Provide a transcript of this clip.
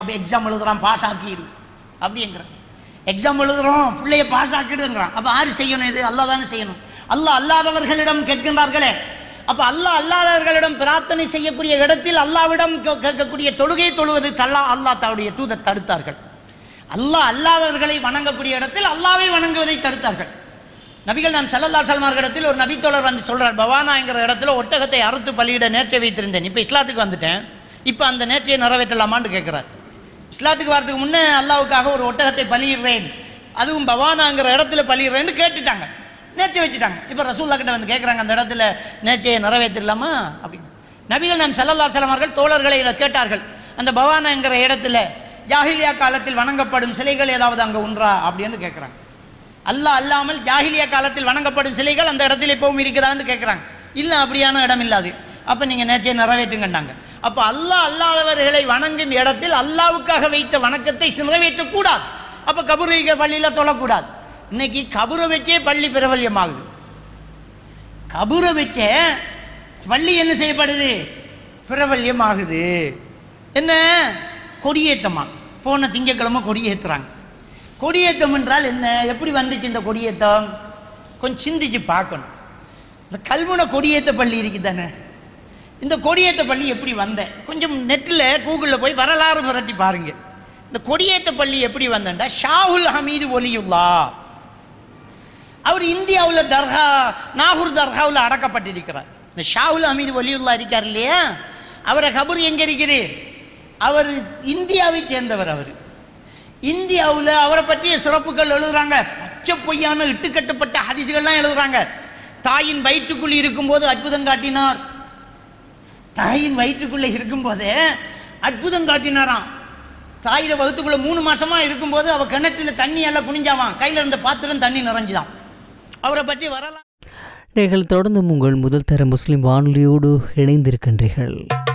அப்படி எக்ஸாம் எழுதுறான் பாஸ் ஆக்கிடு அப்படிங்கிறான் எக்ஸாம் எழுதுறோம் பிள்ளைய பாஸ் ஆக்கிடுங்கிறான் அப்போ யாரு செய்யணும் இது அல்லாஹ் தானே செய்யணும் அல்லாஹ் அல்லாதவர்களிடம் கேட்கின்றார்களே அப்போ அல்லாஹ் அல்லாதவர்களிடம் பிரார்த்தனை செய்யக்கூடிய இடத்தில் அல்லாவிடம் கே- கேட்கக்கூடிய தொழுகை தொழுவது தல்லா அல்லாஹ் தன்னுடைய தூதர் தடுத்தார்கள் அல்லாஹ் அல்லாதவர்களை வணங்கக்கூடிய இடத்தில் அல்லாவை வணங்குவதை தடுத்தார்கள் நபிகள் நாம் சல்லல்லா சல்மார்களிடத்தில் ஒரு நபித்தோழர் வந்து சொல்றார் பவானாங்கிற இடத்துல ஒட்டகத்தை அறுத்து பலியிட நேர்ச்சை வைத்திருந்தேன் இப்போ இஸ்லாத்துக்கு வந்துட்டேன் இப்போ அந்த நேர்ச்சையை நிறைவேற்றலாமான்னு கேட்குறார் இஸ்லாத்துக்கு வரதுக்கு முன்னே அல்லாவுக்காக ஒரு ஒட்டகத்தை பலியிடுறேன் அதுவும் பவானாங்கிற இடத்துல பலியிடுறேன்னு கேட்டுட்டாங்க நேர்ச்சை வச்சுட்டாங்க இப்போ ரசூல்லா கிட்ட வந்து கேட்குறாங்க அந்த இடத்துல நேர்ச்சையை நிறைவேற்றிடலாமா அப்படின்னு நபிகள் நாம் சல்லல்லா சலமார்கள் தோழர்களை இதை கேட்டார்கள் அந்த பவானாங்கிற இடத்துல ஜாஹிலியா காலத்தில் வணங்கப்படும் சிலைகள் ஏதாவது அங்கே உண்டா அப்படின்னு கேட்குறாங்க அல்லாஹ் அல்லாமல் ஜாஹிலியா காலத்தில் வணங்கப்படும் சிலைகள் அந்த இடத்துல இப்பவும் இருக்குதான்னு கேட்குறாங்க இல்லை அப்படியான இடம் இல்லாது அப்போ நீங்கள் நேர்ச்சியை நிறைவேற்றுங்கண்டாங்க அப்போ அல்லாஹ் அல்லாதவர்களை வணங்கும் இடத்தில் அல்லாவுக்காக வைத்த வணக்கத்தை நிறைவேற்றக்கூடாது அப்போ கபுரு பள்ளியில் தொழக்கூடாது இன்னைக்கு கபுரை வச்சே பள்ளி பிரபல்யமாகுது கபுரை வச்சே பள்ளி என்ன செய்யப்படுது பிரபல்யமாகுது என்ன கொடியேற்றமா போன திங்கக்கிழமை கொடியேற்றுறாங்க கொடியேற்றம் என்றால் என்ன எப்படி வந்துச்சு இந்த கொடியேற்றம் கொஞ்சம் சிந்திச்சு பார்க்கணும் இந்த கல்முனை கொடியேற்ற பள்ளி இருக்குது தானே இந்த கொடியேற்ற பள்ளி எப்படி வந்த கொஞ்சம் நெட்டில் கூகுளில் போய் வரலாறு புரட்டி பாருங்க இந்த கொடியேற்ற பள்ளி எப்படி வந்தேன்டா ஷாஹுல் ஹமீது ஒலியுல்லா அவர் இந்தியாவில் தர்கா நாகூர் தர்காவில் அடக்கப்பட்டிருக்கிறார் இந்த ஷாஹுல் ஹமீது ஒலியுல்லா இருக்கார் இல்லையா அவரை கபூர் எங்கே இருக்குது அவர் இந்தியாவை சேர்ந்தவர் அவர் இந்தியாவில் அவரை பற்றிய சிறப்புகள் எழுதுறாங்க பச்சை பொய்யான இட்டுக்கட்டப்பட்ட ஹதிசுகள்லாம் எழுதுறாங்க தாயின் வயிற்றுக்குள் இருக்கும்போது அற்புதம் காட்டினார் தாயின் வயிற்றுக்குள்ளே இருக்கும்போதே அற்புதம் காட்டினாராம் தாயில வகுத்துக்குள்ள மூணு மாசமா இருக்கும்போது அவ கிணற்றில் தண்ணி எல்லாம் குனிஞ்சாவான் கையில இருந்த பாத்திரம் தண்ணி நிறைஞ்சுதான் அவரை பற்றி வரலாம் நீங்கள் தொடர்ந்து உங்கள் முதல் தர முஸ்லிம் வானொலியோடு இணைந்திருக்கின்றீர்கள்